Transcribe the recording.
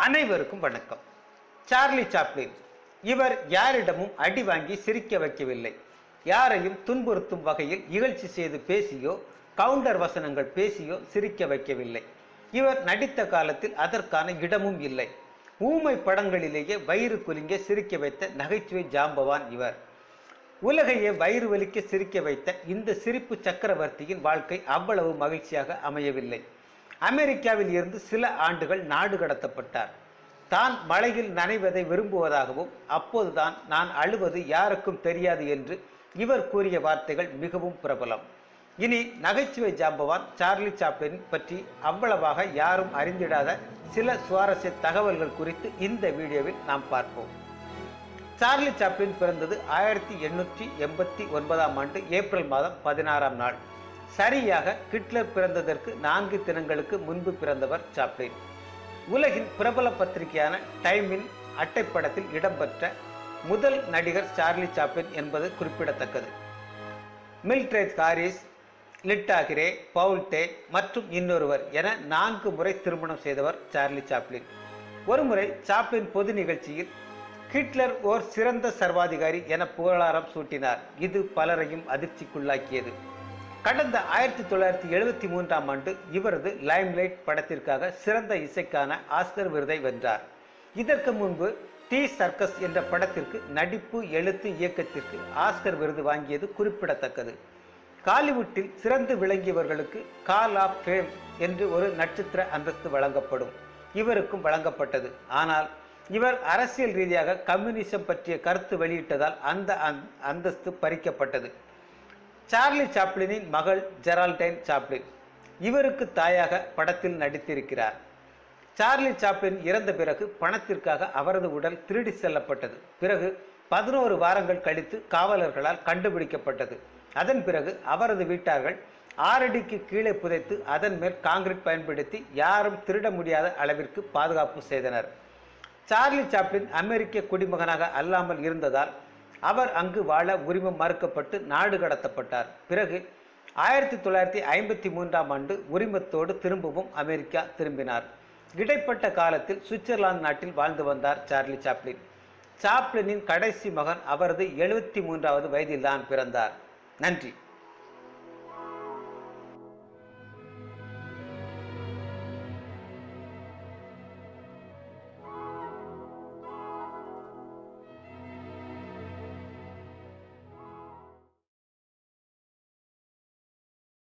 அனைவருக்கும் வணக்கம் Charlie Chaplin இவர் யாரிடமும் அடி வாங்கி சிரிக்க வைக்கவில்லை யாரையும் துன்புறுத்தும் வகையில் இகழ்ச்சி செய்து பேசியோ கவுண்டர் வசனங்கள் பேசியோ சிரிக்க வைக்கவில்லை இவர் நடித்த காலத்தில் அதற்கான இடமும் இல்லை ஊமை படங்களிலேயே வயிறு குலுங்க சிரிக்க வைத்த நகைச்சுவை ஜாம்பவான் இவர் உலகையே வயிறு வலிக்க சிரிக்க வைத்த இந்த சிரிப்பு சக்கரவர்த்தியின் வாழ்க்கை அவ்வளவு மகிழ்ச்சியாக அமையவில்லை அமெரிக்காவில் இருந்து சில ஆண்டுகள் நாடு கடத்தப்பட்டார் தான் மழையில் நனைவதை விரும்புவதாகவும் அப்போதுதான் நான் அழுவது யாருக்கும் தெரியாது என்று இவர் கூறிய வார்த்தைகள் மிகவும் பிரபலம் இனி நகைச்சுவை ஜாம்பவான் சார்லி சாப்ளின் பற்றி அவ்வளவாக யாரும் அறிந்திடாத சில சுவாரஸ்ய தகவல்கள் குறித்து இந்த வீடியோவில் நாம் பார்ப்போம் சார்லி சாப்ளின் பிறந்தது ஆயிரத்தி எண்ணூற்றி எண்பத்தி ஒன்பதாம் ஆண்டு ஏப்ரல் மாதம் பதினாறாம் நாள் சரியாக ஹிட்லர் பிறந்ததற்கு நான்கு தினங்களுக்கு முன்பு பிறந்தவர் சாப்ளின் உலகின் பிரபல பத்திரிகையான டைமின் அட்டைப்படத்தில் இடம்பெற்ற முதல் நடிகர் சார்லி சாப்ளின் என்பது குறிப்பிடத்தக்கது மில்ட்ரேட் ஹாரிஸ் லிட்டாகிரே பவுல்டே மற்றும் இன்னொருவர் என நான்கு முறை திருமணம் செய்தவர் சார்லி சாப்ளின் ஒருமுறை சாப்ளின் பொது நிகழ்ச்சியில் ஹிட்லர் ஓர் சிறந்த சர்வாதிகாரி என புகழாரம் சூட்டினார் இது பலரையும் அதிர்ச்சிக்குள்ளாக்கியது கடந்த ஆயிரத்தி தொள்ளாயிரத்தி எழுபத்தி மூன்றாம் ஆண்டு இவரது லைம்லைட் படத்திற்காக சிறந்த இசைக்கான ஆஸ்கர் விருதை வென்றார் இதற்கு முன்பு டி சர்க்கஸ் என்ற படத்திற்கு நடிப்பு எழுத்து இயக்கத்திற்கு ஆஸ்கர் விருது வாங்கியது குறிப்பிடத்தக்கது காலிவுட்டில் சிறந்து விளங்கியவர்களுக்கு கால் ஆஃப் ஃபேம் என்று ஒரு நட்சத்திர அந்தஸ்து வழங்கப்படும் இவருக்கும் வழங்கப்பட்டது ஆனால் இவர் அரசியல் ரீதியாக கம்யூனிசம் பற்றிய கருத்து வெளியிட்டதால் அந்த அந்த- அந்தஸ்து பறிக்கப்பட்டது சார்லி சாப்ளினின் மகள் ஜெரால்டைன் சாப்ளின் இவருக்கு தாயாக படத்தில் நடித்திருக்கிறார் சார்லி சாப்ளின் இறந்த பிறகு பணத்திற்காக அவரது உடல் திருடி செல்லப்பட்டது பிறகு பதினோரு வாரங்கள் கழித்து காவலர்களால் கண்டுபிடிக்கப்பட்டது அதன் பிறகு அவரது வீட்டார்கள் ஆறடிக்கு கீழே புதைத்து அதன் மேல் காங்கிரீட் பயன்படுத்தி யாரும் திருட முடியாத அளவிற்கு பாதுகாப்பு செய்தனர் சார்லி சாப்ளின் அமெரிக்க குடிமகனாக அல்லாமல் இருந்ததால் அவர் அங்கு வாழ உரிமம் மறுக்கப்பட்டு நாடு கடத்தப்பட்டார் பிறகு ஆயிரத்தி தொள்ளாயிரத்தி ஐம்பத்தி மூன்றாம் ஆண்டு உரிமத்தோடு திரும்பவும் அமெரிக்கா திரும்பினார் இடைப்பட்ட காலத்தில் சுவிட்சர்லாந்து நாட்டில் வாழ்ந்து வந்தார் சார்லி சாப்ளின் சாப்ளினின் கடைசி மகன் அவரது எழுபத்தி மூன்றாவது வயதில்தான் பிறந்தார் நன்றி